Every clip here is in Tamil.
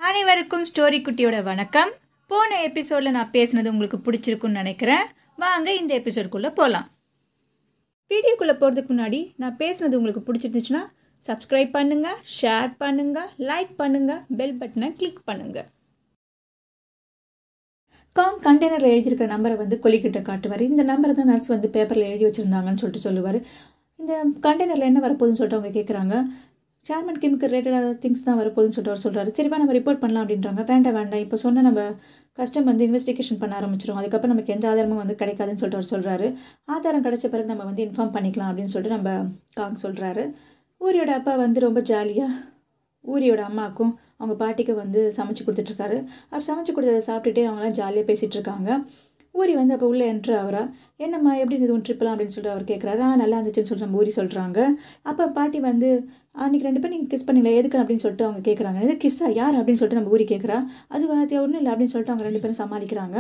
அனைவருக்கும் ஸ்டோரி குட்டியோட வணக்கம் போன எபிசோடில் நான் பேசினது உங்களுக்கு பிடிச்சிருக்குன்னு நினைக்கிறேன் வாங்க இந்த எபிசோடுக்குள்ளே போகலாம் வீடியோக்குள்ளே போகிறதுக்கு முன்னாடி நான் பேசினது உங்களுக்கு பிடிச்சிருந்துச்சுன்னா சப்ஸ்கிரைப் பண்ணுங்கள் ஷேர் பண்ணுங்கள் லைக் பண்ணுங்கள் பெல் பட்டனை கிளிக் பண்ணுங்கள் காங் கண்டெய்னரில் எழுதியிருக்கிற நம்பரை வந்து கொல்லிக்கிட்ட காட்டுவார் இந்த நம்பரை தான் நர்ஸ் வந்து பேப்பரில் எழுதி வச்சுருந்தாங்கன்னு சொல்லிட்டு சொல்லுவார் இந்த கண்டெய்னரில் என்ன வரப்போகுதுன்னு சொல்லிட்டு அவங்க கேட்குறாங்க சேர்மன் கிம்க்கு ரிலேட்டடான திங்ஸ் தான் வரப்போகுதுன்னு சொல்லிட்டு அவர் சொல்கிறாரு சரிப்பா நம்ம ரிப்போர்ட் பண்ணலாம் அப்படின்றாங்க வேண்டாம் வேண்டாம் இப்போ சொன்ன நம்ம கஸ்டம் வந்து இன்வெஸ்டிகேஷன் பண்ண ஆரம்பிச்சிடும் அதுக்கப்புறம் நமக்கு எந்த ஆதாரமும் வந்து கிடைக்காதுன்னு சொல்லிட்டு அவர் சொல்கிறாரு ஆதாரம் கிடைச்ச பிறகு நம்ம வந்து இன்ஃபார்ம் பண்ணிக்கலாம் அப்படின்னு சொல்லிட்டு நம்ம காங் சொல்கிறாரு ஊரியோட அப்பா வந்து ரொம்ப ஜாலியாக ஊரியோட அம்மாவுக்கும் அவங்க பாட்டிக்கு வந்து சமைச்சு கொடுத்துட்ருக்காரு அவர் சமைச்சு கொடுத்ததை சாப்பிட்டுட்டே அவங்களாம் ஜாலியாக பேசிகிட்டு இருக்காங்க ஊரி வந்து அப்போ உள்ளே என்ட்ரு ஆகிறா என்னம்மா எப்படி இருந்தது உன் ட்ரிப்லாம் அப்படின்னு சொல்லிட்டு அவர் கேட்குறாரு ஆ நல்லா இருந்துச்சுன்னு சொல்லிட்டு நம்ம ஊரி சொல்கிறாங்க அப்போ பாட்டி வந்து அன்றைக்கி ரெண்டு பேரும் நீங்கள் கிஸ் பண்ணீங்களா எதுக்கு அப்படின்னு சொல்லிட்டு அவங்க கேட்குறாங்க இது கிஸ்ஸா யார் அப்படின்னு சொல்லிட்டு நம்ம ஊரி கேட்குறா அது அது ஒன்றும் இல்லை அப்படின்னு சொல்லிட்டு அவங்க ரெண்டு பேரும் சமாளிக்கிறாங்க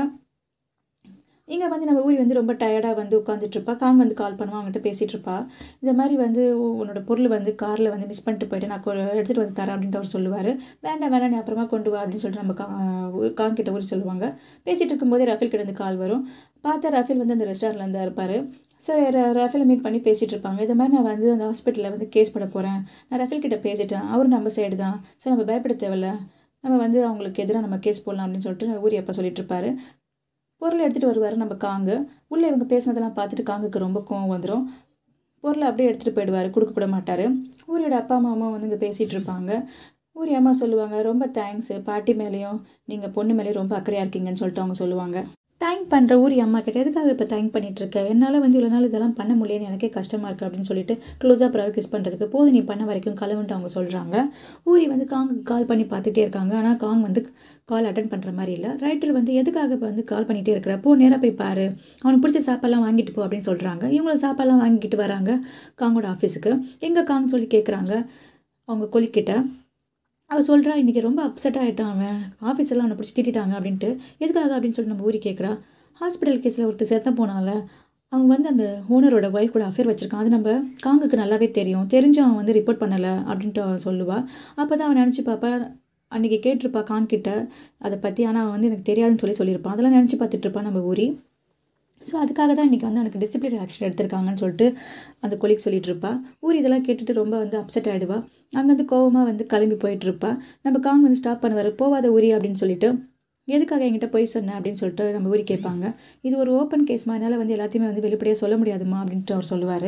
இங்கே வந்து நம்ம ஊரி வந்து ரொம்ப டயர்டாக வந்து உட்காந்துட்ருப்பா காங் வந்து கால் பண்ணுவான் அவங்ககிட்ட பேசிகிட்டு இருப்பா இந்த மாதிரி வந்து உ- உன்னோட பொருள் வந்து காரில் வந்து மிஸ் பண்ணிட்டு போயிட்டு நான் கொ- எடுத்துகிட்டு வந்து தரேன் அப்படின்ட்டு அவர் சொல்லுவார் வேண்டாம் வேண்டாம் நீ அப்புறமா கொண்டு வா அப்படின்னு சொல்லிட்டு நம்ம கா ஊ- காங் கிட்ட ஊரி சொல்லுவாங்க பேசிகிட்டு இருக்கும்போதே ரஃபேல் கிட்ட இருந்து கால் வரும் பார்த்தா ரஃபேல் வந்து அந்த ரெஸ்டாரண்ட்டில் தான் இருப்பார் சரி ர- ரஃபேலை மீட் பண்ணி பேசிகிட்டு இருப்பாங்க இது மாதிரி நான் வந்து அந்த ஹாஸ்பிட்டலில் வந்து கேஸ் போட போகிறேன் நான் ரஃபேல் கிட்ட பேசிட்டேன் அவரும் நம்ம சைடு தான் ஸோ நம்ம பயப்பட தேவையில்ல நம்ம வந்து அவங்களுக்கு எதிராக நம்ம கேஸ் போடலாம் அப்படின்னு சொல்லிட்டு ஊரி அப்பா சொல்லிட்டு இருப்பாரு பொருளை எடுத்துகிட்டு வருவார் நம்ம காங்கு உள்ளே இவங்க பேசினதெல்லாம் பார்த்துட்டு காங்குக்கு ரொம்ப கோவம் வந்துடும் பொருளை அப்படியே எடுத்துகிட்டு போயிடுவார் கொடுக்க கூட மாட்டார் ஊரியோட அப்பா அம்மா அம்மா வந்து இங்கே பேசிகிட்டு இருப்பாங்க ஊரி அம்மா சொல்லுவாங்க ரொம்ப தேங்க்ஸு பாட்டி மேலேயும் நீங்கள் பொண்ணு மேலேயும் ரொம்ப அக்கறையாக இருக்கீங்கன்னு சொல்லிட்டு அவங்க சொல்லுவாங்க தேங்க் பண்ணுற ஊரி அம்மா கிட்ட எதுக்காக இப்போ தேங்க் பண்ணிட்டு இருக்க என்னால் வந்து இவ்வளோ நாள் இதெல்லாம் பண்ண முடியலன்னு எனக்கே கஷ்டமாக இருக்குது அப்படின்னு சொல்லிட்டு க்ளோஸாக பிறகு கிஸ் பண்ணுறதுக்கு போது நீ பண்ண வரைக்கும் கிளம்புன்ட்டு அவங்க சொல்கிறாங்க ஊரி வந்து காங்குக்கு கால் பண்ணி பார்த்துட்டே இருக்காங்க ஆனால் காங் வந்து கால் அட்டன் பண்ணுற மாதிரி இல்லை ரைட்டர் வந்து எதுக்காக இப்போ வந்து கால் பண்ணிகிட்டே இருக்கிற போ நேராக போய் பாரு அவனுக்கு பிடிச்ச சாப்பாடுலாம் வாங்கிட்டு போ அப்படின்னு சொல்கிறாங்க இவங்களும் சாப்பாடுலாம் வாங்கிட்டு வராங்க காங்கோட ஆஃபீஸுக்கு எங்கே காங் சொல்லி கேட்குறாங்க அவங்க கொலிக்கிட்ட அவள் சொல்கிறா இன்றைக்கி ரொம்ப அப்செட் ஆகிட்டான் அவன் ஆஃபீஸ் எல்லாம் அவனை பிடிச்சி திட்டிட்டாங்க அப்படின்ட்டு எதுக்காக அப்படின்னு சொல்லிட்டு நம்ம ஊரி கேட்குறா ஹாஸ்பிட்டல் கேஸில் ஒருத்தர் செத்த போனால அவன் வந்து அந்த ஓனரோட ஒய்ஃப் கூட அஃபேர் வச்சுருக்கான் அது நம்ம காங்குக்கு நல்லாவே தெரியும் தெரிஞ்சு அவன் வந்து ரிப்போர்ட் பண்ணலை அப்படின்ட்டு அவன் சொல்லுவாள் அப்போ தான் அவன் நினச்சி பாப்பா அன்றைக்கி கேட்டிருப்பா கான் கிட்ட அதை பற்றி ஆனால் அவன் வந்து எனக்கு தெரியாதுன்னு சொல்லி சொல்லியிருப்பான் அதெல்லாம் நினச்சி பார்த்துட்ருப்பான் நம்ம ஊரி ஸோ அதுக்காக தான் இன்றைக்கி வந்து அவனுக்கு டிசிப்ளின் ஆக்ஷன் எடுத்திருக்காங்கன்னு சொல்லிட்டு அந்த கொலிக் சொல்லிட்டு இருப்பா ஊர் இதெல்லாம் கேட்டுட்டு ரொம்ப வந்து அப்செட் ஆகிடுவா அங்கேருந்து கோவமாக வந்து கிளம்பி போயிட்டு இருப்பா நம்ம காங் வந்து ஸ்டாப் பண்ணுவார் போவாத ஊரி அப்படின்னு சொல்லிட்டு எதுக்காக என்கிட்ட போய் சொன்னேன் அப்படின்னு சொல்லிட்டு நம்ம ஊரி கேட்பாங்க இது ஒரு ஓப்பன் கேஸ்மா என்னால் வந்து எல்லாத்தையுமே வந்து வெளிப்படையாக சொல்ல முடியாதுமா அப்படின்ட்டு அவர் சொல்லுவார்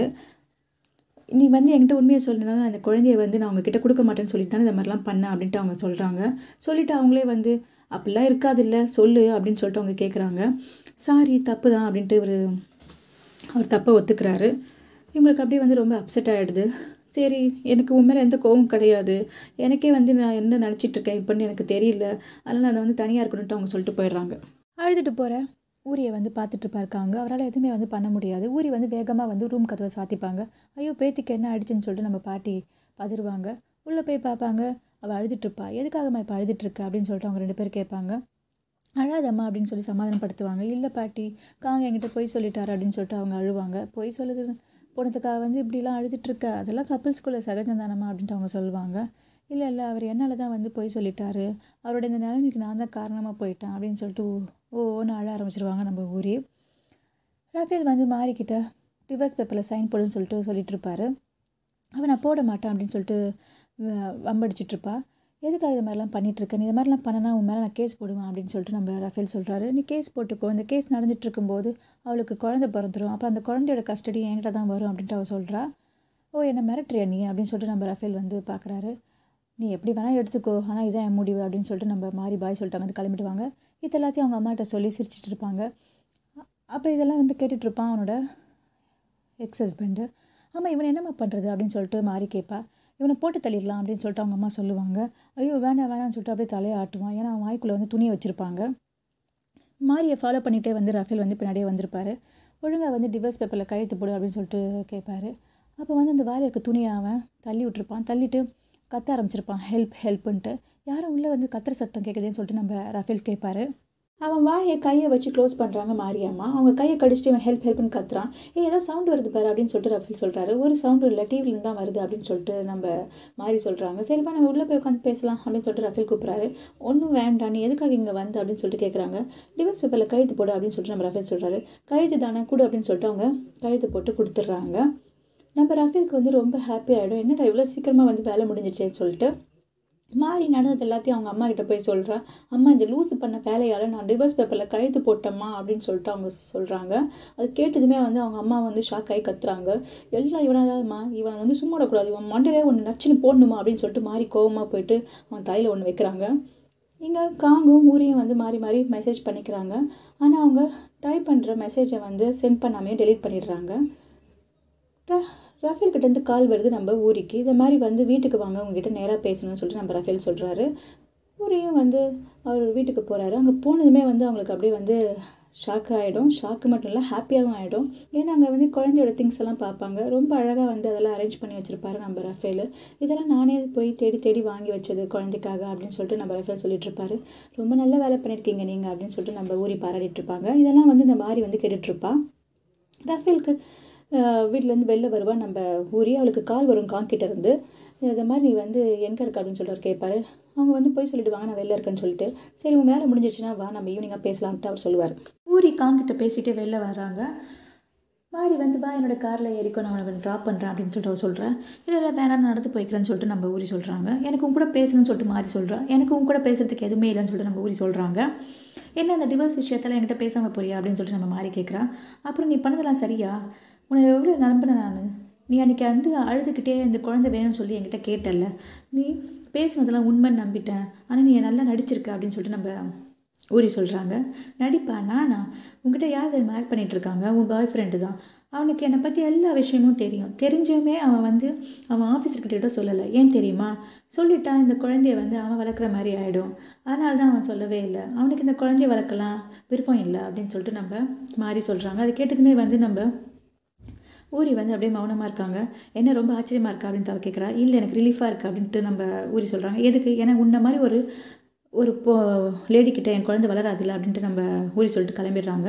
நீ வந்து என்கிட்ட உண்மையை சொல்லினா அந்த குழந்தைய வந்து நான் உங்ககிட்ட கொடுக்க மாட்டேன்னு சொல்லிட்டு தானே இந்த மாதிரிலாம் பண்ணேன் அப்படின்ட்டு அவங்க சொல்கிறாங்க சொல்லிட்டு அவங்களே வந்து அப்படிலாம் இருக்காதுல்ல சொல்லு அப்படின்னு சொல்லிட்டு அவங்க கேட்குறாங்க சாரி தப்பு தான் அப்படின்ட்டு இவர் அவர் தப்பை ஒத்துக்கிறாரு இவங்களுக்கு அப்படியே வந்து ரொம்ப அப்செட் ஆகிடுது சரி எனக்கு உன் மேலே எந்த கோவம் கிடையாது எனக்கே வந்து நான் என்ன நினச்சிட்டு இருக்கேன் இப்போன்னு எனக்கு தெரியல அதனால் நான் வந்து தனியாக இருக்கணுன்ட்டு அவங்க சொல்லிட்டு போயிடுறாங்க அழுதுட்டு போகிற ஊரியை வந்து பார்த்துட்டு இருப்பாங்க அவரால் எதுவுமே வந்து பண்ண முடியாது ஊரி வந்து வேகமாக வந்து ரூம் கதவை சாத்திப்பாங்க ஐயோ பேத்திக்கு என்ன ஆயிடுச்சுன்னு சொல்லிட்டு நம்ம பாட்டி பதறுவாங்க உள்ளே போய் பார்ப்பாங்க அவள் அழுதுட்டுருப்பா எதுக்காகம்மா இப்போ அழுதுட்டுருக்க அப்படின்னு சொல்லிட்டு அவங்க ரெண்டு பேர் கேட்பாங்க அழாதம்மா அப்படின்னு சொல்லி சமாதானப்படுத்துவாங்க இல்லை பாட்டி காங்க என்கிட்ட பொய் சொல்லிட்டாரு அப்படின்னு சொல்லிட்டு அவங்க அழுவாங்க பொய் சொல்லுது போனதுக்காக வந்து இப்படிலாம் அழுதுட்டுருக்க அதெல்லாம் கப்பிள்ஸ்குள்ளே சகஜம் தானம்மா அப்படின்ட்டு அவங்க சொல்லுவாங்க இல்லை இல்லை அவர் என்னால் தான் வந்து பொய் சொல்லிட்டாரு அவரோட இந்த நிலைமைக்கு நான் தான் காரணமாக போயிட்டேன் அப்படின்னு சொல்லிட்டு ஓ ஓன்னு அழ ஆரம்பிச்சிருவாங்க நம்ம ஊரே ரஃபேல் வந்து மாறிக்கிட்ட டிவர்ஸ் பேப்பரில் சைன் போடுன்னு சொல்லிட்டு சொல்லிட்டு இருப்பாரு அவன் நான் போட மாட்டேன் அப்படின்னு சொல்லிட்டு வ- வம்படிச்சிட்ருப்பா எதுக்காக இது மாதிரிலாம் பண்ணிகிட்ருக்க நீ இது மாதிரிலாம் பண்ணனா உன் மேலே நான் கேஸ் போடுவேன் அப்படின்னு சொல்லிட்டு நம்ம ரஃபேல் சொல்கிறாரு நீ கேஸ் போட்டுக்கோ இந்த கேஸ் நடந்துட்டு இருக்கும்போது அவளுக்கு குழந்தை பிறந்துரும் அப்போ அந்த குழந்தையோட கஸ்டடி என்கிட்ட தான் வரும் அப்படின்ட்டு அவள் சொல்கிறா ஓ என்ன மிரட்டுறியா நீ அப்படின்னு சொல்லிட்டு நம்ம ரஃபேல் வந்து பார்க்குறாரு நீ எப்படி வேணால் எடுத்துக்கோ ஆனால் இதான் என் முடிவு அப்படின்னு சொல்லிட்டு நம்ம மாறி பாய் சொல்லிட்டாங்க வந்து கிளம்பிடுவாங்க இது எல்லாத்தையும் அவங்க அம்மாட்ட சொல்லி சிரிச்சிட்டு இருப்பாங்க அப்போ இதெல்லாம் வந்து கேட்டுட்டு இருப்பான் அவனோட எக்ஸ் ஹஸ்பண்டு ஆமாம் இவன் என்னம்மா பண்ணுறது அப்படின்னு சொல்லிட்டு மாறி கேட்பா இவனை போட்டு தள்ளிடலாம் அப்படின்னு சொல்லிட்டு அவங்க அம்மா சொல்லுவாங்க ஐயோ வேணாம் வேணாம்னு சொல்லிட்டு அப்படியே தலையை ஆட்டுவான் ஏன்னா அவன் வாய்க்குள்ளே வந்து துணியை வச்சுருப்பாங்க மாரியை ஃபாலோ பண்ணிகிட்டே வந்து ரஃபேல் வந்து பின்னாடியே வந்திருப்பாரு ஒழுங்காக வந்து டிவோர்ஸ் பேப்பரில் கையெழுத்து போடு அப்படின்னு சொல்லிட்டு கேட்பாரு அப்போ வந்து அந்த வாரில் இருக்க துணியை அவன் தள்ளி விட்டுருப்பான் தள்ளிட்டு கத்த ஆரம்பிச்சிருப்பான் ஹெல்ப் ஹெல்ப்புன்ட்டு யாரும் உள்ளே வந்து கத்துற சத்தம் கேட்குதுன்னு சொல்லிட்டு நம்ம ரஃபேல் கேட்பாரு அவன் வாயை கையை வச்சு க்ளோஸ் பண்ணுறாங்க மாரியாம்மா அவங்க கையை கடிச்சிட்டு இவன் ஹெல்ப் ஹெல்ப்னு கத்துறான் ஏ ஏதோ சவுண்ட் வருது பாரு அப்படின்னு சொல்லிட்டு ரஃபில் சொல்கிறாரு ஒரு சவுண்டு இல்லை டிவிலேருந்து தான் வருது அப்படின்னு சொல்லிட்டு நம்ம மாறி சொல்கிறாங்க சரிப்பா நம்ம உள்ளே போய் உட்காந்து பேசலாம் அப்படின்னு சொல்லிட்டு ரஃபில் கூப்பிட்றாரு ஒன்றும் வேண்டாம் நீ எதுக்காக இங்கே வந்து அப்படின்னு சொல்லிட்டு கேட்குறாங்க டிவர்ஸ் பேப்பரில் கழுத்து போடு அப்படின்னு சொல்லிட்டு நம்ம ரஃபில் சொல்கிறாரு கழுத்து தானே கொடு அப்படின்னு சொல்லிட்டு அவங்க கழுத்து போட்டு கொடுத்துட்றாங்க நம்ம ரஃபேலுக்கு வந்து ரொம்ப ஹாப்பி ஆகிடும் என்னடா இவ்வளோ சீக்கிரமாக வந்து வேலை முடிஞ்சிச்சேன்னு சொல்லிட்டு மாறி நடந்தது எல்லாத்தையும் அவங்க அம்மா கிட்ட போய் சொல்கிறா அம்மா இந்த லூஸ் பண்ண வேலையால் நான் டிவர்ஸ் பேப்பரில் கழுத்து போட்டேம்மா அப்படின்னு சொல்லிட்டு அவங்க சொல்கிறாங்க அது கேட்டதுமே வந்து அவங்க அம்மா வந்து ஷாக் ஆகி கத்துறாங்க எல்லாம் இவனாதாம்மா இவன் வந்து சும்மா விடக்கூடாது இவன் மண்டையிலே ஒன்று நச்சுன்னு போடணுமா அப்படின்னு சொல்லிட்டு மாறி கோவமாக போயிட்டு அவன் தலையில் ஒன்று வைக்கிறாங்க இங்கே காங்கும் ஊரியும் வந்து மாறி மாறி மெசேஜ் பண்ணிக்கிறாங்க ஆனால் அவங்க டைப் பண்ணுற மெசேஜை வந்து சென்ட் பண்ணாமே டெலீட் பண்ணிடுறாங்க ர ரஃபேல் கிட்டேருந்து கால் வருது நம்ம ஊரிக்கு இதை மாதிரி வந்து வீட்டுக்கு வாங்க உங்ககிட்ட நேராக பேசணும்னு சொல்லிட்டு நம்ம ரஃபேல் சொல்கிறாரு ஊரியும் வந்து அவர் வீட்டுக்கு போகிறாரு அங்கே போனதுமே வந்து அவங்களுக்கு அப்படியே வந்து ஷாக் ஆகிடும் ஷாக்கு மட்டும் இல்லை ஹாப்பியாகவும் ஆகிடும் ஏன்னா அங்கே வந்து குழந்தையோட திங்ஸ் எல்லாம் பார்ப்பாங்க ரொம்ப அழகாக வந்து அதெல்லாம் அரேஞ்ச் பண்ணி வச்சுருப்பாரு நம்ம ரஃபேல் இதெல்லாம் நானே போய் தேடி தேடி வாங்கி வச்சது குழந்தைக்காக அப்படின்னு சொல்லிட்டு நம்ம ரஃபேல் சொல்லிட்டு இருப்பாரு ரொம்ப நல்ல வேலை பண்ணியிருக்கீங்க நீங்கள் அப்படின்னு சொல்லிட்டு நம்ம ஊரி பாராட்டிட்டு இருப்பாங்க இதெல்லாம் வந்து இந்த மாதிரி வந்து கேட்டுட்ருப்பா ரஃபேலுக்கு வீட்டிலேருந்து வெளில வருவா நம்ம ஊரி அவளுக்கு கால் வரும் காங்கிட்ட இருந்து இது மாதிரி நீ வந்து எங்கே இருக்க அப்படின்னு சொல்லிட்டு கேட்பாரு அவங்க வந்து போய் சொல்லிடுவாங்க நான் வெளில இருக்கேன்னு சொல்லிட்டு சரி உன் வேலை முடிஞ்சிச்சுன்னா வா நம்ம ஈவினிங்காக பேசலான்ட்டு அவர் சொல்லுவார் ஊரி காங்கிட்ட பேசிட்டு வெளில வர்றாங்க மாறி வந்து வா என்னோட காரில் ஏறிக்கோ நான் உனக்கு ட்ராப் பண்ணுறேன் அப்படின்னு சொல்லிட்டு அவர் சொல்கிறேன் இல்லை இல்லை வேணாம் நான் நடந்து போய்க்கிறேன்னு சொல்லிட்டு நம்ம ஊரி சொல்கிறாங்க எனக்கு உன் கூட பேசணும்னு சொல்லிட்டு மாறி சொல்கிறேன் எனக்கு உன் கூட பேசுறதுக்கு எதுவுமே இல்லைன்னு சொல்லிட்டு நம்ம ஊரி சொல்கிறாங்க என்ன அந்த டிவோர்ஸ் விஷயத்தில் என்கிட்ட பேசாமல் போறியா அப்படின்னு சொல்லிட்டு நம்ம மாறி கேட்குறா அப்புறம் நீ பண்ணதெல்லாம் சரியா உன்னை எவ்வளோ நம்பினேன் நான் நீ அன்றைக்கி வந்து அழுதுகிட்டே இந்த குழந்தை வேணும்னு சொல்லி என்கிட்ட கேட்டல நீ பேசுனதெல்லாம் உண்மைன்னு நம்பிட்டேன் ஆனால் நீ நல்லா நடிச்சிருக்க அப்படின்னு சொல்லிட்டு நம்ம ஊரி சொல்கிறாங்க நடிப்பா நானா உங்ககிட்ட யார் தெரியுமா ஆக்ட் பண்ணிகிட்டு இருக்காங்க உன் பாய் ஃப்ரெண்டு தான் அவனுக்கு என்னை பற்றி எல்லா விஷயமும் தெரியும் தெரிஞ்சுமே அவன் வந்து அவன் ஆஃபீஸர்கிட்ட சொல்லலை ஏன் தெரியுமா சொல்லிட்டான் இந்த குழந்தைய வந்து அவன் வளர்க்குற மாதிரி ஆகிடும் அதனால தான் அவன் சொல்லவே இல்லை அவனுக்கு இந்த குழந்தைய வளர்க்கலாம் விருப்பம் இல்லை அப்படின்னு சொல்லிட்டு நம்ம மாறி சொல்கிறாங்க அது கேட்டதுமே வந்து நம்ம ஊரி வந்து அப்படியே மௌனமாக இருக்காங்க என்ன ரொம்ப ஆச்சரியமாக இருக்கா அப்படின்ட்டு அவள் கேட்குறா இல்லை எனக்கு ரிலீஃபாக இருக்குது அப்படின்ட்டு நம்ம ஊரி சொல்கிறாங்க எதுக்கு ஏன்னா உன்ன மாதிரி ஒரு ஒரு போ லேடிக்கிட்ட என் குழந்தை வளராதில்ல அப்படின்ட்டு நம்ம ஊரி சொல்லிட்டு கிளம்பிடுறாங்க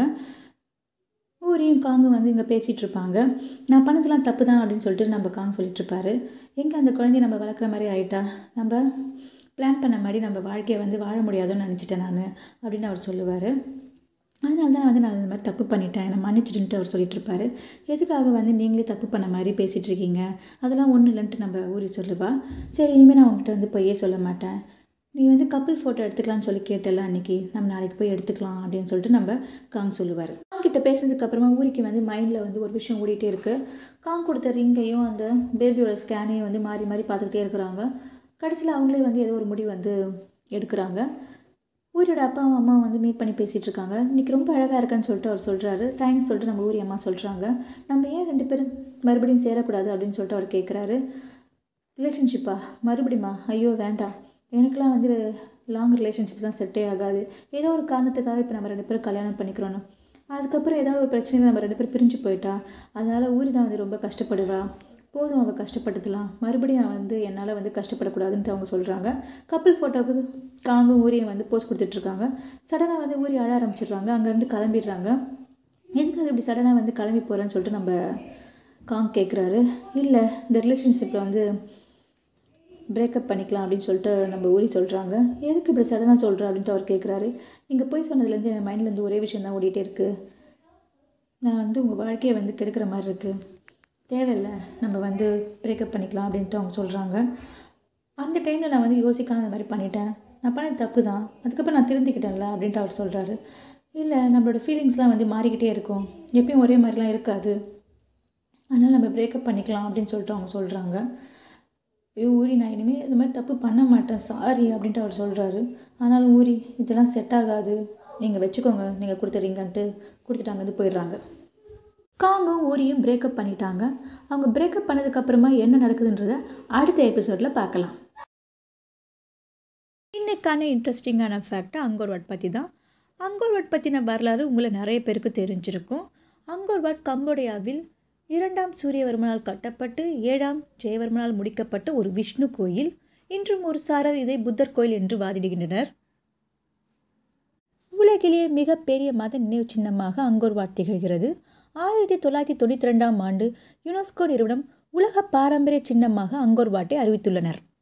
ஊரியும் காங்கும் வந்து இங்கே பேசிகிட்டு இருப்பாங்க நான் பண்ணதெல்லாம் தப்பு தான் அப்படின்னு சொல்லிட்டு நம்ம காங் சொல்லிட்டு இருப்பாரு எங்கே அந்த குழந்தைய நம்ம வளர்க்குற மாதிரி ஆயிட்டா நம்ம பிளான் பண்ண மாதிரி நம்ம வாழ்க்கையை வந்து வாழ முடியாதுன்னு நினச்சிட்டேன் நான் அப்படின்னு அவர் சொல்லுவார் அதனால தான் வந்து நான் இந்த மாதிரி தப்பு பண்ணிட்டேன் என்னை மன்னிச்சிட்டுன்ட்டு அவர் சொல்லிட்டு இருப்பாரு எதுக்காக வந்து நீங்களே தப்பு பண்ண மாதிரி பேசிகிட்டு இருக்கீங்க அதெல்லாம் ஒன்றும் இல்லைன்ட்டு நம்ம ஊரி சொல்லுவா சரி இனிமேல் நான் உங்ககிட்ட வந்து பொய்யே சொல்ல மாட்டேன் நீ வந்து கப்பிள் ஃபோட்டோ எடுத்துக்கலாம்னு சொல்லி கேட்டல அன்றைக்கி நம்ம நாளைக்கு போய் எடுத்துக்கலாம் அப்படின்னு சொல்லிட்டு நம்ம காங் சொல்லுவார் காங் கிட்ட பேசுனதுக்கு அப்புறமா ஊரிக்கு வந்து மைண்டில் வந்து ஒரு விஷயம் ஓடிட்டே இருக்குது காங் கொடுத்த ரிங்கையும் அந்த பேபியோட ஸ்கேனையும் வந்து மாறி மாறி பார்த்துக்கிட்டே இருக்கிறாங்க கடைசியில் அவங்களே வந்து ஏதோ ஒரு முடிவு வந்து எடுக்கிறாங்க ஊரியோட அப்பா அம்மா வந்து மீட் பண்ணி பேசிகிட்டு இருக்காங்க இன்றைக்கி ரொம்ப அழகாக இருக்கேன்னு சொல்லிட்டு அவர் சொல்கிறாரு தேங்க்ஸ் சொல்லிட்டு நம்ம ஊரி அம்மா சொல்கிறாங்க நம்ம ஏன் ரெண்டு பேரும் மறுபடியும் சேரக்கூடாது அப்படின்னு சொல்லிட்டு அவர் கேட்குறாரு ரிலேஷன்ஷிப்பா மறுபடியுமா ஐயோ வேண்டாம் எனக்குலாம் வந்து லாங் ரிலேஷன்ஷிப்லாம் செட்டே ஆகாது ஏதோ ஒரு காரணத்துக்காக இப்போ நம்ம ரெண்டு பேரும் கல்யாணம் பண்ணிக்கிறோன்னு அதுக்கப்புறம் ஏதாவது ஒரு பிரச்சனையில் நம்ம ரெண்டு பேரும் பிரிஞ்சு போயிட்டா அதனால் ஊரி தான் வந்து ரொம்ப கஷ்டப்படுவா போதும் அவள் கஷ்டப்பட்டுக்கலாம் மறுபடியும் வந்து என்னால் வந்து கஷ்டப்படக்கூடாதுன்ட்டு அவங்க சொல்கிறாங்க கப்பல் ஃபோட்டோவுக்கு காங்கும் ஊரியும் வந்து போஸ்ட் கொடுத்துட்ருக்காங்க சடனாக வந்து ஊரி அழ ஆரம்பிச்சிடுறாங்க அங்கேருந்து கிளம்பிடுறாங்க எதுக்காக இப்படி சடனாக வந்து கிளம்பி போகிறேன்னு சொல்லிட்டு நம்ம காங் கேட்குறாரு இல்லை இந்த ரிலேஷன்ஷிப்பில் வந்து பிரேக்கப் பண்ணிக்கலாம் அப்படின்னு சொல்லிட்டு நம்ம ஊரி சொல்கிறாங்க எதுக்கு இப்படி சடனாக சொல்கிற அப்படின்ட்டு அவர் கேட்குறாரு இங்கே போய் சொன்னதுலேருந்து என் மைண்ட்லேருந்து ஒரே விஷயம் தான் ஓடிட்டே இருக்குது நான் வந்து உங்கள் வாழ்க்கையை வந்து கெடுக்கிற மாதிரி இருக்குது தேவையில்லை நம்ம வந்து பிரேக்கப் பண்ணிக்கலாம் அப்படின்ட்டு அவங்க சொல்கிறாங்க அந்த டைமில் நான் வந்து யோசிக்காம இந்த மாதிரி பண்ணிட்டேன் நான் பண்ணது தப்பு தான் அதுக்கப்புறம் நான் திருந்திக்கிட்டேன்ல அப்படின்ட்டு அவர் சொல்கிறாரு இல்லை நம்மளோட ஃபீலிங்ஸ்லாம் வந்து மாறிக்கிட்டே இருக்கும் எப்பயும் ஒரே மாதிரிலாம் இருக்காது அதனால் நம்ம பிரேக்கப் பண்ணிக்கலாம் அப்படின்னு சொல்லிட்டு அவங்க சொல்கிறாங்க ஐயோ ஊரி நான் இனிமேல் இந்த மாதிரி தப்பு பண்ண மாட்டேன் சாரி அப்படின்ட்டு அவர் சொல்கிறாரு ஆனாலும் ஊரி இதெல்லாம் செட் ஆகாது நீங்கள் வச்சுக்கோங்க நீங்கள் கொடுத்துறீங்கன்ட்டு கொடுத்துட்டு அங்கேருந்து போயிடுறாங்க காங்கும் ஊரியும் பிரேக்கப் பண்ணிட்டாங்க அவங்க பிரேக்கப் பண்ணதுக்கப்புறமா என்ன நடக்குதுன்றத அடுத்த எபிசோடில் பார்க்கலாம் இன்றைக்கான இன்ட்ரெஸ்டிங்கான ஃபேக்ட் அங்கோர்வாட் பற்றி தான் அங்கோர்வாட் பற்றின வரலாறு உங்களை நிறைய பேருக்கு தெரிஞ்சிருக்கும் அங்கோர்வாட் கம்போடியாவில் இரண்டாம் சூரியவர்மனால் கட்டப்பட்டு ஏழாம் ஜெயவர்மனால் முடிக்கப்பட்ட ஒரு விஷ்ணு கோயில் இன்றும் ஒரு சாரர் இதை புத்தர் கோயில் என்று வாதிடுகின்றனர் உலகிலேயே மிகப்பெரிய மத நினைவு சின்னமாக அங்கோர்வாட் திகழ்கிறது ஆயிரத்தி தொள்ளாயிரத்தி தொண்ணூற்றி ரெண்டாம் ஆண்டு யுனெஸ்கோ நிறுவனம் உலக பாரம்பரிய சின்னமாக அங்கோர்வாட்டை அறிவித்துள்ளனர்